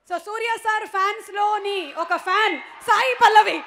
So సూర్య sir fans లోని ఒక fan Sai పల్లవి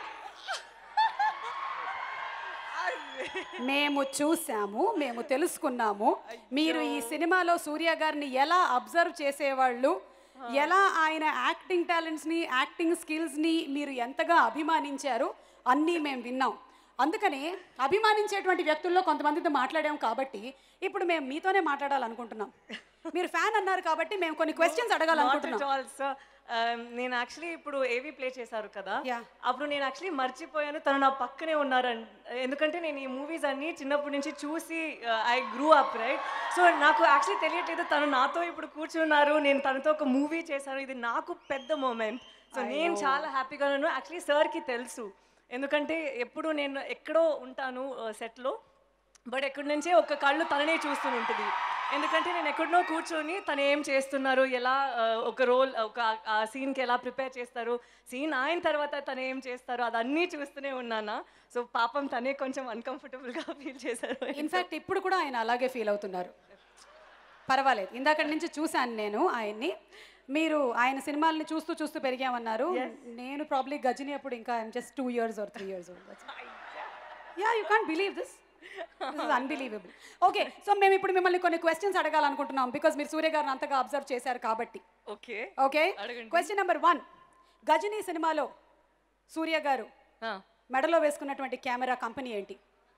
మేము చూసాము మేము తెలుసుకున్నాము మీరు ఈ సినిమాలో సూర్య గారిని ఎలా అబ్జర్వ్ చేసేవాళ్ళు ఎలా ఆయన యాక్టింగ్ టాలెంట్స్ని యాక్టింగ్ స్కిల్స్ని మీరు ఎంతగా అభిమానించారు అన్నీ మేము విన్నాం అందుకని అభిమానించేటువంటి వ్యక్తుల్లో కొంతమందితో మాట్లాడాం కాబట్టి ఇప్పుడు మేము మీతోనే మాట్లాడాలనుకుంటున్నాం మీరు ఫ్యాన్ అన్నారు కాబట్టి మేము కొన్ని క్వశ్చన్స్ అడగాలనుకుంటున్నాం ఆల్ సార్ నేను యాక్చువల్లీ ఇప్పుడు ఏవి ప్లే చేశారు కదా Yeah. అప్పుడు నేను యాక్చువల్లీ మర్చిపోయాను తను నా పక్కనే ఉన్నారని ఎందుకంటే నేను ఈ మూవీస్ అన్ని చిన్నప్పటి నుంచి చూసి I grew up right so నాకు యాక్చువల్లీ తెలియట్లేదు తను నాతో ఇప్పుడు కూర్చున్నారు నేను తనతో ఒక మూవీ చేశాను ఇది నాకు పెద్ద మూమెంట్ సో నేను చాలా హ్యాపీగా ఉన్నాను యాక్చువల్లీ సార్కి తెలుసు ఎందుకంటే ఎప్పుడు నేను ఎక్కడో ఉంటాను సెట్లో బట్ ఎక్కడి నుంచే ఒక కళ్ళు తననే చూస్తూ ఉంటుంది ఎందుకంటే నేను ఎక్కడనో కూర్చొని తను ఏం చేస్తున్నారు ఎలా ఆ, ఒక రోల్ ఒక ఆ సీన్కి ఎలా ప్రిపేర్ చేస్తారు సీన్ అయిన తర్వాత తను ఏం చేస్తారు అదన్నీ చూస్తూనే ఉన్నానా సో పాపం తనే కొంచెం అన్కంఫర్టబుల్గా ఫీల్ చేశారు ఇన్ఫాక్ట్ ఇప్పుడు కూడా ఆయన అలాగే ఫీల్ అవుతున్నారు పర్వాలేదు ఇందాక నుంచి చూశాను నేను ఆయన్ని మీరు ఆయన సినిమాల్ని చూస్తూ చూస్తూ పెరిగామన్నారు నేను ప్రాబ్లీ గజని అప్పుడు ఇంకా just two years or three years yeah you can't believe this this is unbelievable okay so మేము ఇప్పుడు మిమ్మల్ని కొన్ని క్వశ్చన్స్ అడగాలనుకుంటున్నాం బికాస్ మీరు సూర్య గారిని అంతగా అబ్జర్వ్ చేశారు కాబట్టి okay okay question number one Ghajini సినిమాలో సూర్య గారు మెడలో వేసుకున్నటువంటి కెమెరా కంపెనీ ఏంటి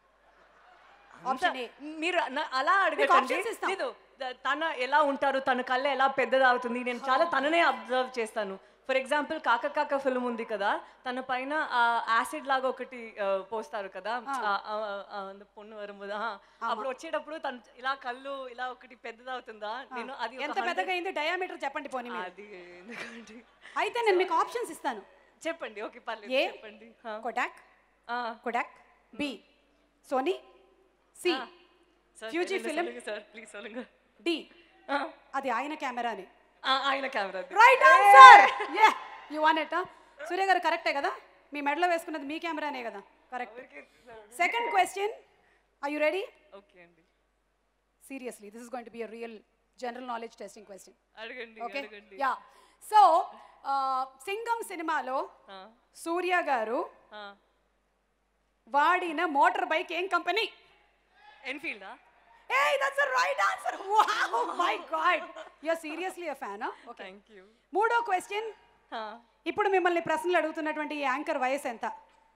ఆప్షన్ ఏ మీరు నా- అలా అడగండి options ఇస్తాం. లేదు ద- తన ఎలా ఉంటారు తన కళ్ళ ఎలా పెద్దది అవుతుంది నేను చాలా తననే అబ్జర్వ్ చేస్తాను ఫర్ ఎగ్జాంపుల్ కాక కాక ఫిల్మ్ ఉంది కదా తన పైన యాసిడ్ లాగా ఒకటి ఆ, పోస్తారు కదా ఆ, ఆ, ఆ, அந்த పొన్ను వరుంబుదా అప్పుడు వచ్చేటప్పుడు తను ఇలా కళ్ళు ఇలా ఒకటి పెద్దదవుతుందా నేను అది ఒక ఎంత పెద్దగా అయింది డయామీటర్ చెప్పండి పోనీ మీరు. అది ఎందుకంటే అయితే నేను మీకు ఆప్షన్స్ ఇస్తాను చెప్పండి ఓకే పర్లేదు ఏ చెప్పండి ఆ. కొడాక్ ఆ, Kodak B Sony C sir, Fuji சொல்லுங்க, ఫిలిం சொல்லுங்க సార్ ప్లీజ్ சொல்லுங்க డి ఆ, అది ఆయన కెమెరాని ఆ, ఆయన camera right answer yeah you want it Suriya garu కరెక్టే కదా మీ మెడలో వేసుకున్నది మీ కెమెరానే కదా correct second question are you ready okay అండి seriously this is going to be a real general knowledge testing question అడగండి ఓకే అడగండి యా సో సింగం సినిమాలో ఆ, సూర్య గారు ఆ. వాడిన మోటార్ బైక్ ఏం కంపెనీ ఎన్ఫీల్డా Hey, that's the right answer. Wow, my God. You're seriously a fan, huh? Okay. Thank you మూడో క్వశ్చన్ ఇప్పుడు మిమ్మల్ని ప్రశ్నలు అడుగుతున్నటువంటి ఈ యాంకర్ వయసు ఎంత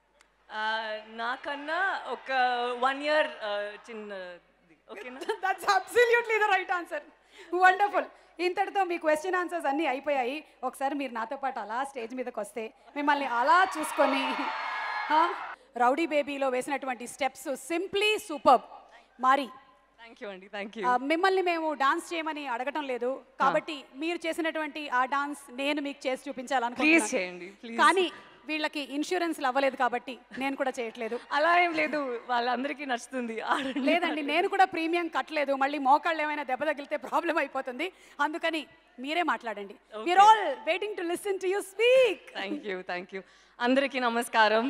నాకన్నా ఒక వన్ ఇయర్ చిన్నది ఓకేనా that's absolutely the right answer wonderful ఇంతటితో మీ క్వశ్చన్ ఆన్సర్స్ అన్నీ అయిపోయాయి ఒకసారి మీరు నాతో పాటు అలా స్టేజ్ మీదకి వస్తే మిమ్మల్ని అలా చూసుకొని huh? రౌడీ బేబీలో వేసినటువంటి steps simply super Maari thank you అండి థ్యాంక్ యూ ఆ, మిమ్మల్ని మేము డాన్స్ చేయమని అడగటం లేదు కాబట్టి మీరు చేసినటువంటి ఆ డాన్స్ నేను మీకు చేసి ప్లీజ్ చూపించాలనుకుంటున్నాను చేయండి ప్లీజ్ కానీ వీళ్ళకి ఇన్సూరెన్స్ అవ్వలేదు కాబట్టి నేను కూడా చేయట్లేదు అలా ఏం లేదు వాళ్ళందరికీ నచ్చుతుంది ఆడండి లేదండి నేను కూడా ప్రీమియం కట్టలేదు మళ్ళీ మోకాళ్ళు ఏమైనా దెబ్బ తగిలితే ప్రాబ్లం అయిపోతుంది అందుకని మీరే మాట్లాడండి we're all waiting to listen to you speak thank you thank you అందరికీ నమస్కారం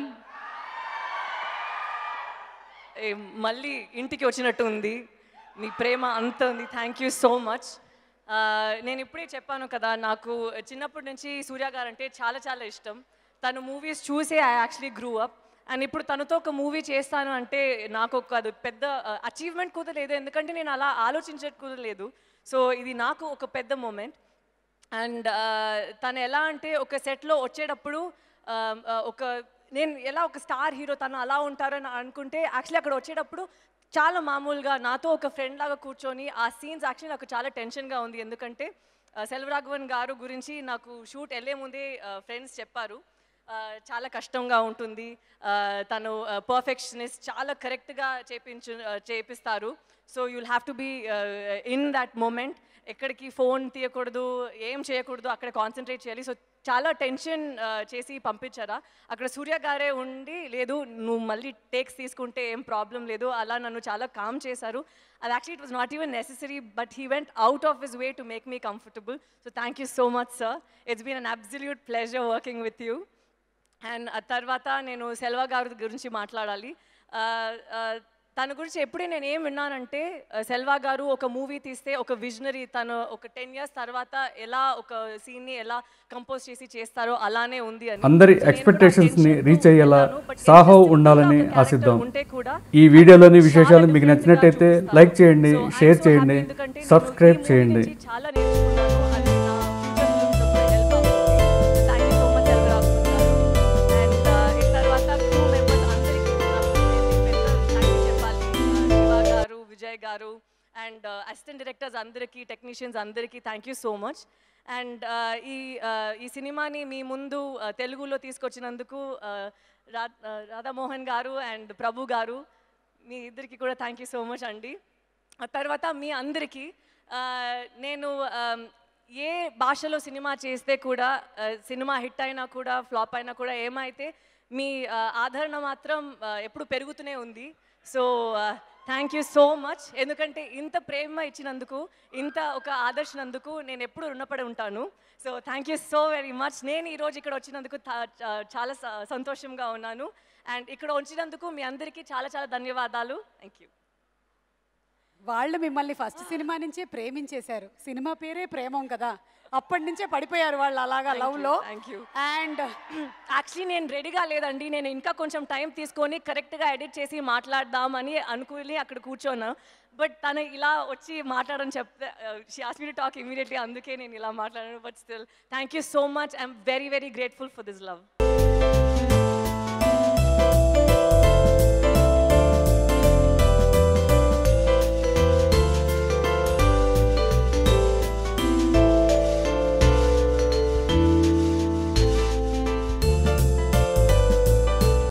ఏ, మళ్ళీ ఇంటికి వచ్చినట్టు ఉంది మీ ప్రేమ అంత ఉంది థ్యాంక్ యూ సో మచ్ నేను ఇప్పుడే చెప్పాను కదా నాకు చిన్నప్పటి నుంచి సూర్య గారు అంటే చాలా చాలా ఇష్టం తను మూవీస్ చూసే I actually grew up and ఇప్పుడు తనతో ఒక మూవీ చేస్తాను అంటే నాకు ఒక అది పెద్ద అచీవ్మెంట్ కూడా లేదు ఎందుకంటే నేను అలా ఆలోచించడం కూడా లేదు సో ఇది నాకు ఒక పెద్ద మూమెంట్ అండ్ తను ఎలా అంటే ఒక సెట్లో వచ్చేటప్పుడు ఆ, ఆ, ఒక నేను ఎలా ఒక స్టార్ హీరో తను అలా ఉంటారని అనుకుంటే యాక్చువల్లీ అక్కడ వచ్చేటప్పుడు చాలా మామూలుగా నాతో ఒక ఫ్రెండ్ లాగా కూర్చొని ఆ సీన్స్ యాక్చువల్లీ నాకు చాలా టెన్షన్గా ఉంది ఎందుకంటే ఆ, సెల్వరాఘవన్ గారు గురించి నాకు షూట్ వెళ్ళే ముందే ఫ్రెండ్స్ చెప్పారు ఆ, చాలా కష్టంగా ఉంటుంది ఆ, తను పర్ఫెక్షనిస్ట్ చాలా కరెక్ట్గా చేపించు ఆ, చేపిస్తారు so you'll have to be in that moment ఎక్కడికి ఫోన్ తీయకూడదు ఏం చేయకూడదు అక్కడ కాన్సన్ట్రేట్ చేయాలి సో చాలా టెన్షన్ చేసి పంపించారా అక్కడ సూర్య గారే ఉండి లేదు నువ్వు మళ్ళీ టేక్స్ తీసుకుంటే ఏం ప్రాబ్లం లేదు అలా నన్ను చాలా కామ్ చేశారు అది actually it was not even necessary but he went out of his way to make me comfortable so thank you so much sir it's been an absolute pleasure working with you and ఆ తర్వాత నేను సెల్వా గారి గురించి మాట్లాడాలి ఆ, ఆ, తన గురించి ఎప్పుడే నేను ఏం విన్నానంటే ఆ, సెల్వా గారు ఒక మూవీ తీస్తే ఒక విజనరీ తను ఒక టెన్ ఇయర్స్ తర్వాత ఎలా ఒక సీన్ని ఎలా కంపోజ్ చేసి చేస్తారో అలానే ఉంది అని అందరి So నేను కూడా expectations ని tension తో reach అయ్యేలా ఉన్నాను, but సాహో interesting గా ఉండాలని ఒక character ఆశిద్దాం. ఉంటే కూడా ఈ వీడియోలోని అది విశేషాలు చాలా మీకు different గా నచ్చినట్టయితే చూపిస్తారు. లైక్ చేయండి, So I'm షేర్ so చేయండి, happy ఎందుకంటే నేను సబ్స్క్రైబ్ ఈ movie చేయండి. నుంచి చాలా నేర్చుకున్నాను అది నా ఫ్యూచర్ ఫిల్మ్స్ హెల్ప్ అవుతుంది thank you so much Elvaraj and ఈ తర్వాత క్రూ మెంబర్స్ అందరికీ థ్యాంక్ యూ చెప్పాలి Shiva garu Vijay garu and assistant directors అందరికీ టెక్నీషియన్స్ అందరికీ thank you so much and ఈ uh, ఈ సినిమాని మీ ముందు uh, తెలుగులో తీసుకొచ్చినందుకు uh, రా uh, రాధామోహన్ గారు అండ్ ప్రభు గారు మీ ఇద్దరికి కూడా థ్యాంక్ యూ సో మచ్ అండి ఆ తర్వాత మీ అందరికీ ఆ, నేను ఆమ్, ఏ భాషలో సినిమా చేస్తే కూడా ఆ, సినిమా హిట్ అయినా కూడా ఫ్లాప్ అయినా కూడా ఏమైతే మీ ఆ, ఆదరణ మాత్రం ఆ, ఎప్పుడు పెరుగుతూనే ఉంది so thank you so much ఎందుకంటే ఇంత ప్రేమ ఇచ్చినందుకు ఇంత ఒక ఆదర్శనందుకు నేను ఎప్పుడు రుణపడి ఉంటాను so thank you so very much నేను ఈరోజు ఇక్కడ వచ్చినందుకు తా- చా- చాలా స- సంతోషంగా ఉన్నాను అండ్ ఇక్కడ వచ్చినందుకు మీ అందరికీ చాలా చాలా ధన్యవాదాలు థ్యాంక్ యూ వాళ్ళు మిమ్మల్ని ఫస్ట్ సినిమా నుంచే ప్రేమించేశారు సినిమా పేరే ప్రేమం కదా అప్పటి నుంచే పడిపోయారు వాళ్ళు అలాగా లవ్ లో thank you. అండ్ యాక్చువల్లీ నేను రెడీగా లేదండి నేను ఇంకా కొంచెం టైం తీసుకొని కరెక్ట్గా ఎడిట్ చేసి మాట్లాడదామని అనుకుని అక్కడ కూర్చోను బట్ తను ఇలా వచ్చి మాట్లాడని చెప్తే షీ ఆస్ మీ టు టాక్ ఇమీడియట్లీ అందుకే నేను ఇలా మాట్లాడాను but still thank you so much I'm very very grateful for this love